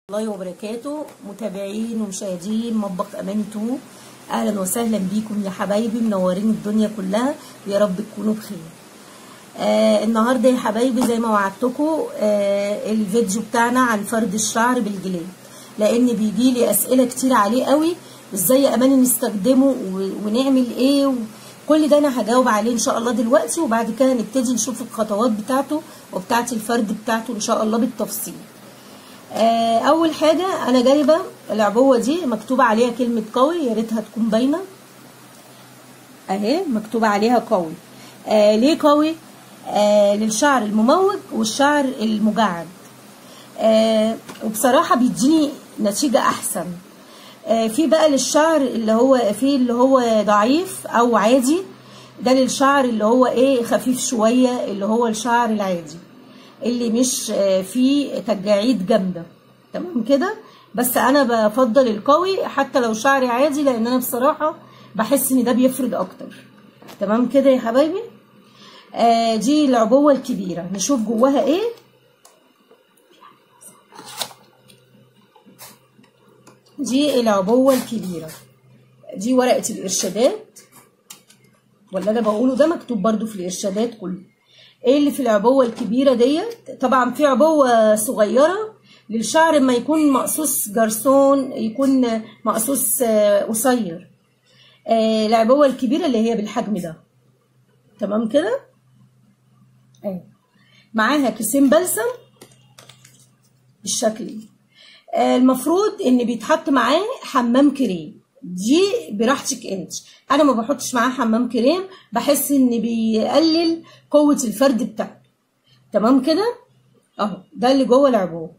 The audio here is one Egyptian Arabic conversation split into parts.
الله وبركاته متابعين ومشاهدين مطبخ امان 2 اهلا وسهلا بيكم يا حبايبي منورين الدنيا كلها ويا رب تكونوا بخير آه النهارده يا حبايبي زي ما وعدتكم آه الفيديو بتاعنا عن فرد الشعر بالجلاد لان بيجي لي اسئله كتير عليه قوي ازاي يا امان نستخدمه ونعمل ايه كل ده انا هجاوب عليه ان شاء الله دلوقتي وبعد كده نبتدي نشوف الخطوات بتاعته وبتاعه الفرد بتاعته ان شاء الله بالتفصيل اول حاجه انا جايبه العبوه دي مكتوب عليها كلمه قوي يا ريتها تكون باينه اهي مكتوب عليها قوي آه ليه قوي آه للشعر المموج والشعر المجعد آه وبصراحه بيديني نتيجه احسن آه في بقى للشعر اللي هو في اللي هو ضعيف او عادي ده للشعر اللي هو ايه خفيف شويه اللي هو الشعر العادي اللي مش فيه تجاعيد جامده تمام كده بس انا بفضل القوي حتى لو شعري عادي لان انا بصراحه بحس ان ده بيفرد اكتر تمام كده يا حبايبي آه دي العبوه الكبيره نشوف جواها ايه دي العبوه الكبيره دي ورقه الارشادات ولا انا بقوله ده مكتوب برضو في الارشادات كله ايه اللي في العبوه الكبيره ديت طبعا في عبوه صغيره للشعر ما يكون مقصوص جرسون يكون مقصوص قصير آه العبوه الكبيره اللي هي بالحجم ده تمام كده اهي معاها كيسين بلسم بالشكل ده آه المفروض ان بيتحط معاه حمام كريم دي براحتك انت انا ما بحطش معاه حمام كريم بحس ان بيقلل قوه الفرد بتاعته تمام كده اهو ده اللي جوه العبوه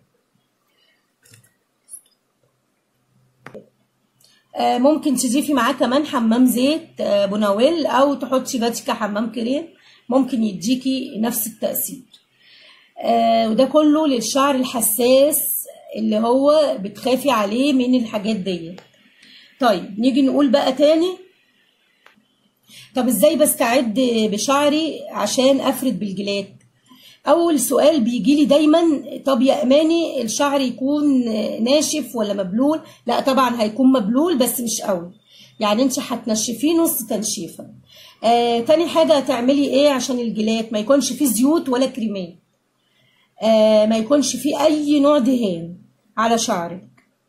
آه ممكن تضيفي معاه كمان حمام زيت آه بوناويل او تحطي باتيكا حمام كريم ممكن يديكي نفس التاثير آه وده كله للشعر الحساس اللي هو بتخافي عليه من الحاجات ديت طيب نيجي نقول بقى تاني طب ازاي بستعد بشعري عشان افرد بالجلاد اول سؤال بيجي لي دايما طب يا اماني الشعر يكون ناشف ولا مبلول لا طبعا هيكون مبلول بس مش قوي يعني انت هتنشفيه نص تنشيفه آه تاني حاجه هتعملي ايه عشان الجلاد ما يكونش فيه زيوت ولا كريمات آه ما يكونش فيه اي نوع دهان على شعرك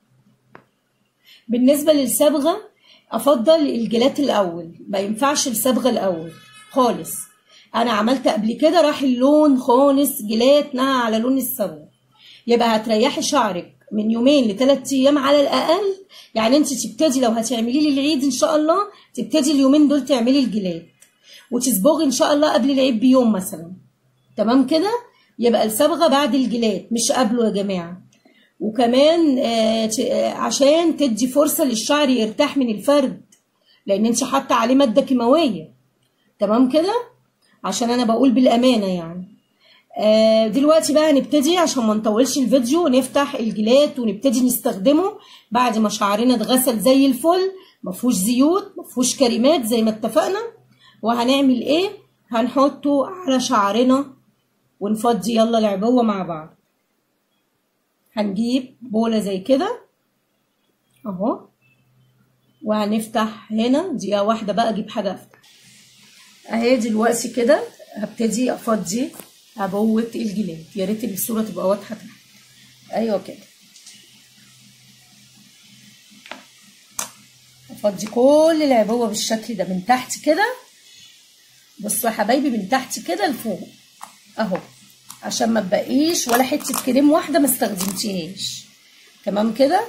بالنسبة للصبغة أفضل الجلات الأول ما ينفعش الصبغة الأول خالص أنا عملت قبل كده راح اللون خالص جلات نهى على لون الصبغة يبقى هتريحي شعرك من يومين لثلاث أيام على الأقل يعني أنت تبتدي لو هتعملي لي العيد إن شاء الله تبتدي اليومين دول تعملي الجلات وتصبغي إن شاء الله قبل العيد بيوم مثلا تمام كده يبقى الصبغة بعد الجلات مش قبله يا جماعة وكمان عشان تدي فرصة للشعر يرتاح من الفرد لان انت حاطه عليه مادة كيماوية تمام كده عشان انا بقول بالامانة يعني دلوقتي بقى هنبتدي عشان ما نطولش الفيديو نفتح الجلات ونبتدي نستخدمه بعد ما شعرنا اتغسل زي الفل مفهوش زيوت مفهوش كريمات زي ما اتفقنا وهنعمل ايه هنحطه على شعرنا ونفضي يلا العبوة مع بعض هنجيب بولة زي كده اهو وهنفتح هنا دقيقة واحدة بقى اجيب حاجة افتح اهي دلوقتي كده هبتدي افضي عبوة الجلاد يا ريت الصورة تبقى واضحة تحت ايوه كده افضي كل العبوة بالشكل ده من تحت كده بصوا يا حبايبي من تحت كده لفوق اهو عشان ما تبقيش ولا حته كريم واحده ما استخدمتيهاش تمام كده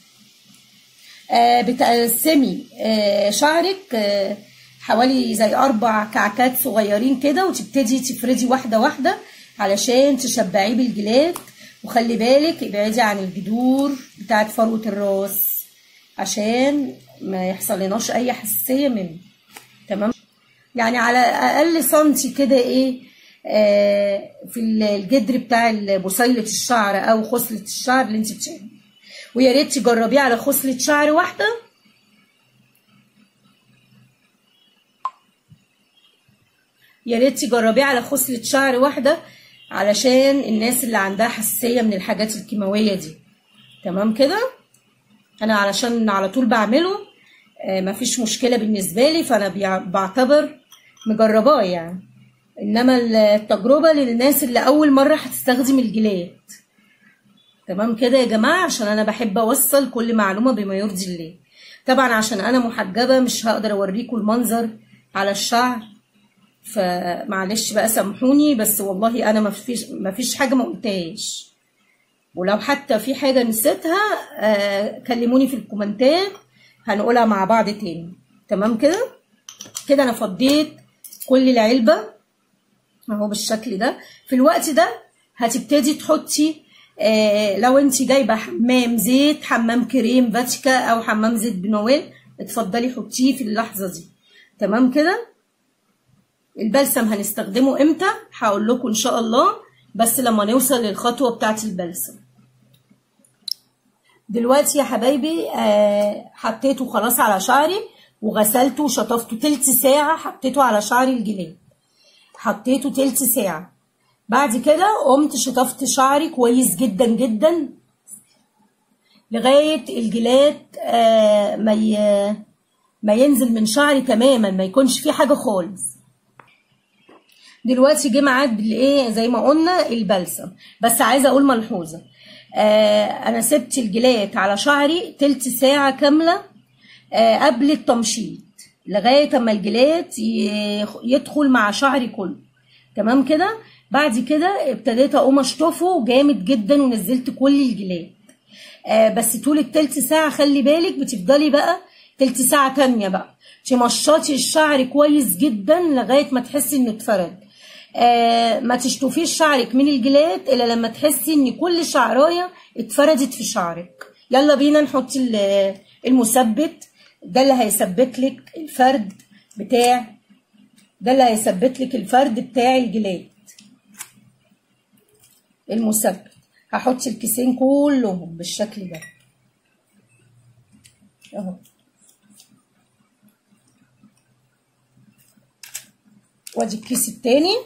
آه بتقسمي آه شعرك آه حوالي زي اربع كعكات صغيرين كده وتبتدي تفردي واحده واحده علشان تشبعيه بالجلاد وخلي بالك ابعدي عن الجذور بتاعت فروه الراس عشان ما يحصل لناش اي حساسيه منه تمام يعني على اقل سنتي كده ايه في الجدر بتاع بصيلة الشعر او خصلة الشعر اللي انت بتعمليه ويا ريت تجربيه على خصلة شعر واحدة يا ريت تجربيه على خصلة شعر واحدة علشان الناس اللي عندها حساسية من الحاجات الكيماوية دي تمام كده انا علشان على طول بعمله آه، مفيش مشكله بالنسبه لي فانا بيع- بعتبر مجرباه يعني انما التجربه للناس اللي اول مره هتستخدم الجلاد تمام كده يا جماعه عشان انا بحب اوصل كل معلومه بما يرضي الله طبعا عشان انا محجبه مش هقدر اوريكم المنظر على الشعر فمعلش بقى سامحوني بس والله انا مفيش مفيش حاجه ما قلتهاش ولو حتى في حاجه نسيتها آه كلموني في الكومنتات هنقولها مع بعض تاني تمام كده كده انا فضيت كل العلبه اهو بالشكل ده في الوقت ده هتبتدي تحطي آه لو انت جايبه حمام زيت حمام كريم فاتيكا او حمام زيت بنويل اتفضلي حطيه في اللحظه دي تمام كده البلسم هنستخدمه امتى هقول لكم ان شاء الله بس لما نوصل للخطوه بتاعه البلسم دلوقتي يا حبايبي آه حطيته خلاص على شعري وغسلته وشطفته تلت ساعه حطيته على شعري الجلاد حطيته تلت ساعه بعد كده قمت شطفت شعري كويس جدا جدا لغايه الجلاد آه ما ي- ما ينزل من شعري تماما ما يكونش فيه حاجه خالص دلوقتي جه ميعاد بالايه زي ما قلنا البلسم بس عايزه اقول ملحوظه آه انا سبت الجلاد على شعري تلت ساعه كامله آه قبل التمشيط لغايه اما الجلاد ي- يدخل مع شعري كله تمام كده بعد كده ابتديت اقوم اشطفه جامد جدا ونزلت كل الجلاد آه بس طول التلت ساعة خلي بالك بتفضلي بقى تلت ساعة تانية بقى تمشطي الشعر كويس جدا لغاية ما تحسي انه اتفرد آه ما تشطفيش شعرك من الجلاد الا لما تحسي ان كل شعراية اتفردت في شعرك يلا بينا نحط ال- المثبت ده اللي هيثبت لك الفرد بتاع ده اللي هيثبت لك الفرد بتاع الجلاد المثبت هحط الكيسين كلهم بالشكل ده اهو وادي الكيس التاني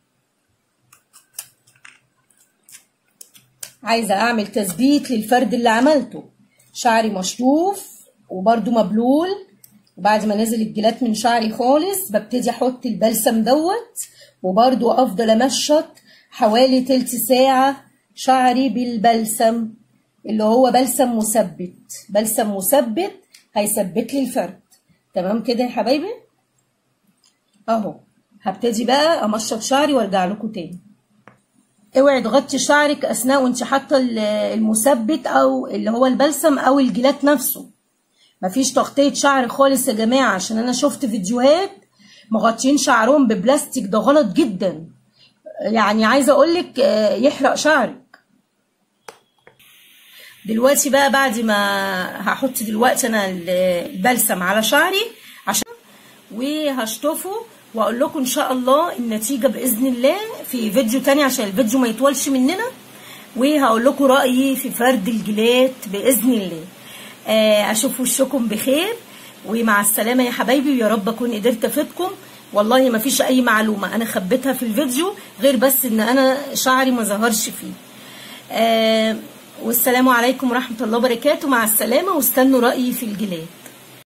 عايزة اعمل تثبيت للفرد اللي عملته شعري مشطوف وبرده مبلول وبعد ما نزل الجلات من شعري خالص ببتدي احط البلسم دوت وبرده افضل امشط حوالي تلت ساعة شعري بالبلسم اللي هو بلسم مثبت بلسم مثبت هيثبت لي الفرد تمام كده يا حبايبي اهو هبتدي بقى امشط شعري وارجع لكم تاني اوعي تغطي شعرك اثناء وانت حاطه ال- المثبت او اللي هو البلسم او الجلات نفسه مفيش تغطيه شعر خالص يا جماعه عشان انا شفت فيديوهات مغطيين شعرهم ببلاستيك ده غلط جدا يعني عايزه اقولك آه، يحرق شعرك دلوقتي بقى بعد ما هحط دلوقتي انا ال- البلسم على شعري عشان وهشطفه واقول لكم ان شاء الله النتيجه باذن الله في فيديو تاني عشان الفيديو ما يطولش مننا وهقول لكم رايي في فرد الجلاد باذن الله آه، اشوف وشكم بخير ومع السلامه يا حبايبي ويا رب اكون قدرت افيدكم والله ما فيش اي معلومه انا خبيتها في الفيديو غير بس ان انا شعري ما ظهرش فيه آه والسلام عليكم ورحمه الله وبركاته مع السلامه واستنوا رايي في الجلاد